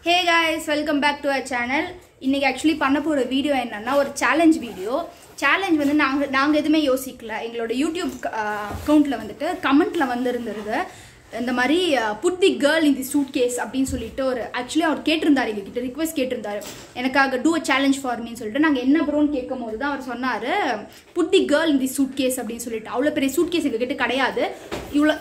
Hey guys welcome back to our channel இன்னைக்கு actually பண்ண போகிற வீடியோ என்னன்னா ஒரு சேலஞ்ச் வீடியோ சேலஞ்ச் வந்து நாங்கள் நாங்கள் எதுவுமே யோசிக்கல எங்களோட யூடியூப் அக்கௌண்ட்டில் வந்துட்டு கமெண்ட்டில் வந்திருந்தது இந்த மாதிரி put the girl in the suitcase அப்படின்னு சொல்லிட்டு ஒரு ஆக்சுவலி அவர் கேட்டிருந்தார் எங்ககிட்ட ரிக்வெஸ்ட் கேட்டிருந்தாரு எனக்காக டூ அ சேலஞ்ச் ஃபார் மீன்னு சொல்லிட்டு நாங்கள் என்ன ப்ரோன்னு கேட்கும் போது தான் அவர் சொன்னார் put the girl in the suitcase அப்படின்னு சொல்லிட்டு அவ்வளோ பெரிய சூட் கேஸ் எங்ககிட்ட கிடையாது இவ்வளோ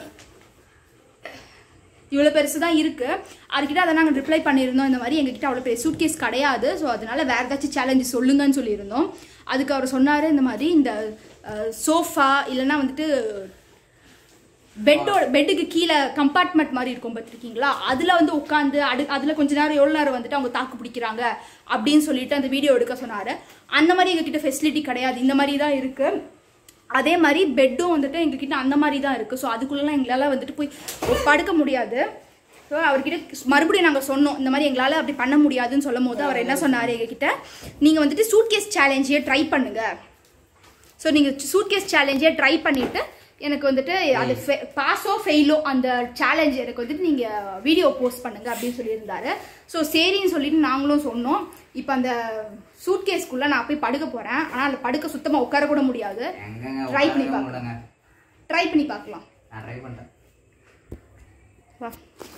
இவ்வளோ பெருசு தான் இருக்குது அவர்கிட்ட அதை நாங்கள் ரிப்ளை பண்ணியிருந்தோம் இந்த மாதிரி எங்ககிட்ட அவ்வளோ பெரிய சூட் கேஸ் கிடையாது ஸோ அதனால வேறு ஏதாச்சும் சேலஞ்சு சொல்லுங்கன்னு சொல்லியிருந்தோம் அதுக்கு அவர் சொன்னார் இந்த மாதிரி இந்த சோஃபா இல்லைன்னா வந்துட்டு பெட்டோட பெட்டுக்கு கீழே கம்பார்ட்மெண்ட் மாதிரி இருக்கும் பார்த்துருக்கீங்களா அதில் வந்து உட்காந்து அடு அதில் கொஞ்ச நேரம் எவ்வளோ நேரம் வந்துட்டு அவங்க தாக்கு பிடிக்கிறாங்க அப்படின்னு சொல்லிட்டு அந்த வீடியோ எடுக்க சொன்னார் அந்த மாதிரி எங்ககிட்ட ஃபெசிலிட்டி கிடையாது இந்த மாதிரி தான் இருக்குது அதே மாதிரி பெட்டும் வந்துட்டு எங்ககிட்ட அந்த மாதிரி தான் இருக்குது ஸோ அதுக்குள்ளெல்லாம் எங்களால் வந்துட்டு போய் படுக்க முடியாது ஸோ அவர்கிட்ட மறுபடியும் நாங்கள் சொன்னோம் இந்த மாதிரி எங்களால் அப்படி பண்ண முடியாதுன்னு சொல்லும் போது அவர் என்ன சொன்னார் எங்ககிட்ட நீங்கள் வந்துட்டு சூட்கேஸ் சேலஞ்சையே ட்ரை பண்ணுங்கள் ஸோ நீங்கள் சூட்கேஸ் சேலஞ்சே ட்ரை பண்ணிவிட்டு எனக்கு வந்துட்டு அது பாஸோ ஃபெயிலோ அந்த சேலஞ்ச் எனக்கு வந்துட்டு நீங்கள் வீடியோ போஸ்ட் பண்ணுங்க அப்படின்னு சொல்லியிருந்தாரு ஸோ சரின்னு சொல்லிட்டு நாங்களும் சொன்னோம் இப்போ அந்த சூட் கேஸ்க்குள்ளே நான் போய் படுக்க போகிறேன் ஆனால் அதில் படுக்க சுத்தமாக உட்கார கூட முடியாது எங்கங்க ட்ரை பண்ணி உட்காரவே பார்க்கலாம் முடியலங்க. ட்ரை பண்ணி பார்க்கலாம் நான் ட்ரை பண்றேன் வா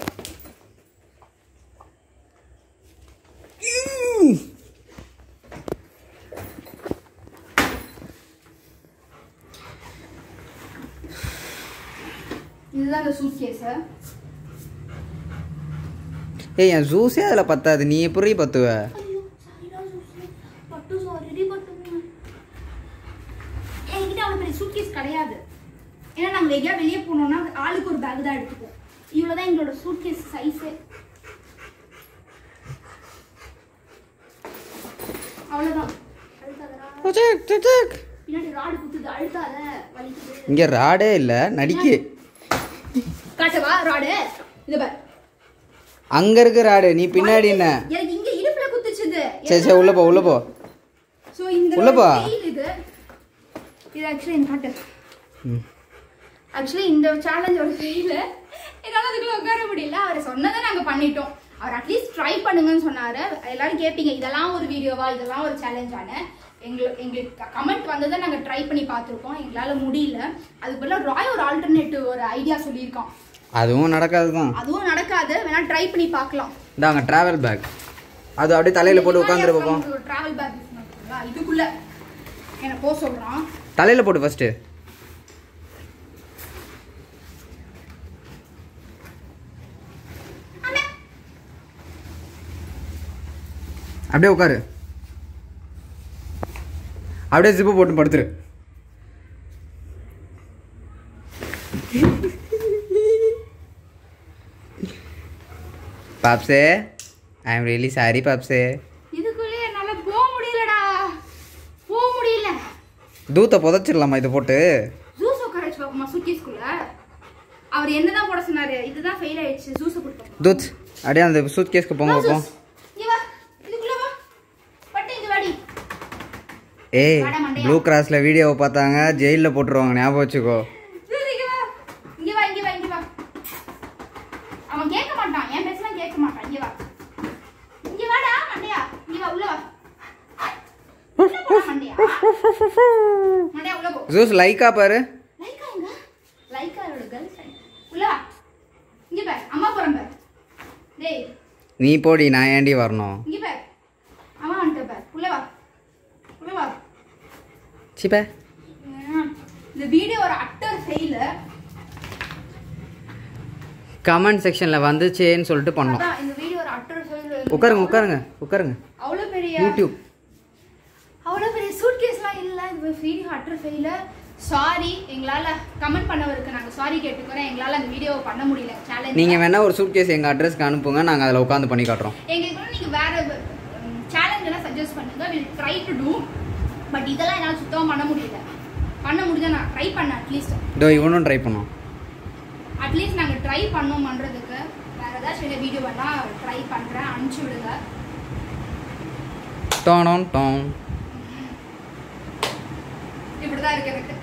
இதுதான் அந்த சூட் கேஸு ஏய் என் ஜூஸே அதில் பத்தாது நீ எப்படி பத்துவ ஐயோ சாரிடா சூசி பட்டு சாரிடி பட்டுங்க என்கிட்ட அவ்வளோ பெரிய சூட்கேஸ் கிடையாது ஏன்னா நாங்கள் எங்கேயா வெளியே போனோம்னா ஆளுக்கு ஒரு பேக் தான் எடுத்துப்போம் இவ்வளோ தான் எங்களோட சூட்கேஸ் சைஸே அவ்வளோதான் அழுத்தாதடா பின்னாடி ராடு குத்துது அழுத்தாத வலிக்குது இங்கே ராடே இல்லை நடிக்கு காட்டவா ராடு இது பார் அங்கே இருக்க ராடு நீ பின்னாடி என்ன எனக்கு இங்க இடுப்புல குத்துச்சுது சரி சரி உள்ள போ உள்ள போ சோ இந்த உள்ள போ. fail இது இது ஆக்சுவலி காட்டு ம். ஆக்சுவலி இந்த சேலஞ்ச் ஒரு ஃபெயில் என்னால அதுக்குள்ள உட்கார முடியல அவர் சொன்னதை நாங்க பண்ணிட்டோம் அவர் அட்லீஸ்ட் ட்ரை பண்ணுங்கன்னு சொன்னாரு எல்லாரும் கேட்பீங்க இதெல்லாம் ஒரு வீடியோவா இதெல்லாம் ஒரு சேலஞ்சான எங்களுக்கு எங்களுக்கு கமெண்ட் வந்ததை நாங்கள் ட்ரை பண்ணி பார்த்துருக்கோம் எங்களால் முடியல அதுக்கு பதிலாக ராய் ஒரு ஆல்டர்னேட்டிவ் ஒரு ஐடியா சொல்லியிருக்கோம் அதுவும் நடக்காது தான் அதுவும் நடக்காது வேணா ட்ரை பண்ணி பார்க்கலாம் இந்தாங்க ட்ராவல் பேக் அது அப்படியே தலையில் போட்டு உட்காந்துரு பார்ப்போம் டிராவல் பேக் இதுக்குள்ள என்ன போக சொல்றான் தலையில் போட்டு ஃபஸ்ட்டு அப்படியே உட்காரு அப்படியே ஜிப்பு போட்டு படுத்துரு பாப்ஸே ஐ எம் ரியலி சாரி பாப்ஸே இதுக்குள்ளே என்னால போக முடியலடா போக முடியல தூத்தை புதைச்சிடலாமா இதை போட்டு ஜூஸ் உட்கார வச்சு பாப்போமா சுட்கேஸ்குள்ள அவர் என்னதான் போட சொன்னாரு இதுதான் ஃபெயில் ஆயிடுச்சு ஜூஸ் கொடுப்போம் தூத் அப்படியே அந்த சூட் கேஸ்க்கு போங்க பார்ப்போம் இங்க வா இதுக்குள்ள வா பட்டு இங்க வாடி ஏய் வாடா மண்டையா. ப்ளூ கிராஸ்ல வீடியோவை பார்த்தாங்க ஜெயிலில் போட்டுருவாங்க ஞாபகம் வச்சுக்கோ ஜூஸ் இங்க வா இங்க வா இங்க வா இங்க வா அவன் கேட்க மாட்டான் என் பேசலாம் கேட்க மாட்டான் இங்க வா இங்க வாடா மண்டையா இங்க வா உள்ள வா உள்ள போடா மண்டையா மண்டையா உள்ள போ ஜூஸ் லைக்கா பாரு லைக்கா எங்க லைக்காரோட கேர்ள் ஃப்ரெண்ட் உள்ள வா இங்க பார் அம்மா போறேன் பார் டேய் நீ போடி நான் ஏண்டி வரணும் இங்க பார் அம்மா வந்துட்ட பார் உள்ள வா உள்ள வா சிப்பே உம், இந்த வீடியோ ஒரு அட்டர் ஃபெயில் கமெண்ட் செக்ஷனில் வந்துச்சேன்னு சொல்லிட்டு பண்ணோம் அதான் இந்த வீடியோ ஒரு அட்டர் ஃபெயில் உட்காருங்க உட்காருங்க உட்காருங்க அவ்வளோ பெரிய யூடியூப் அவ்வளோ பெரிய சூட் கேஸ்லாம் இல்லை இந்த வீடியோ அட்டர் ஃபெயில் சாரி எங்களால் கமெண்ட் பண்ணவருக்கு நாங்கள் சாரி கேட்டுக்கிறோம் எங்களால் அந்த வீடியோவை பண்ண முடியல சேலஞ்ச் நீங்கள் வேணா ஒரு சூட் கேஸ் எங்கள் அட்ரஸ்க்கு அனுப்புங்க நாங்கள் அதில் உட்காந்து பண்ணி காட்டுறோம் எங்களுக்கு கூட நீங்கள் வேற சேலஞ்ச் எல்லாம் சஜஸ்ட் பண்ணுங்க will try to do but இதெல்லாம் என்னால் சுத்தமாக பண்ண முடியல பண்ண முடிஞ்சா நான் ட்ரை பண்ணேன் அட்லீஸ்ட் இதோ இவனும் ட்ரை பண்ணோம் அட்லீஸ்ட் நாங்கள் ட்ரை பண்ணோம் பண்ணுறதுக்கு வேற ஏதாச்சும் வீடியோ வேணால் ட்ரை பண்ணுறேன் அனுப்பிச்சி விடுங்க டோனோன் டோன் இப்படி தான் இருக்கு எனக்கு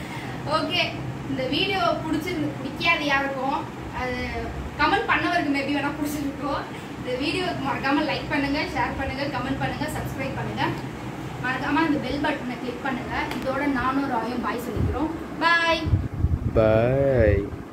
ஓகே இந்த வீடியோ பிடிச்சிருந்து பிடிக்காது யாருக்கும் அது கமெண்ட் பண்ணவருக்கு மேபி வேணா பிடிச்சிருக்கோம் இந்த வீடியோ மறக்காம லைக் பண்ணுங்க ஷேர் பண்ணுங்க கமெண்ட் பண்ணுங்க சப்ஸ்கிரைப் பண்ணுங்க மறக்காம அந்த பெல் பட்டனை கிளிக் பண்ணுங்க இதோட நானும் ராயும் பாய் சொல்லிக்கிறோம் பாய் பாய்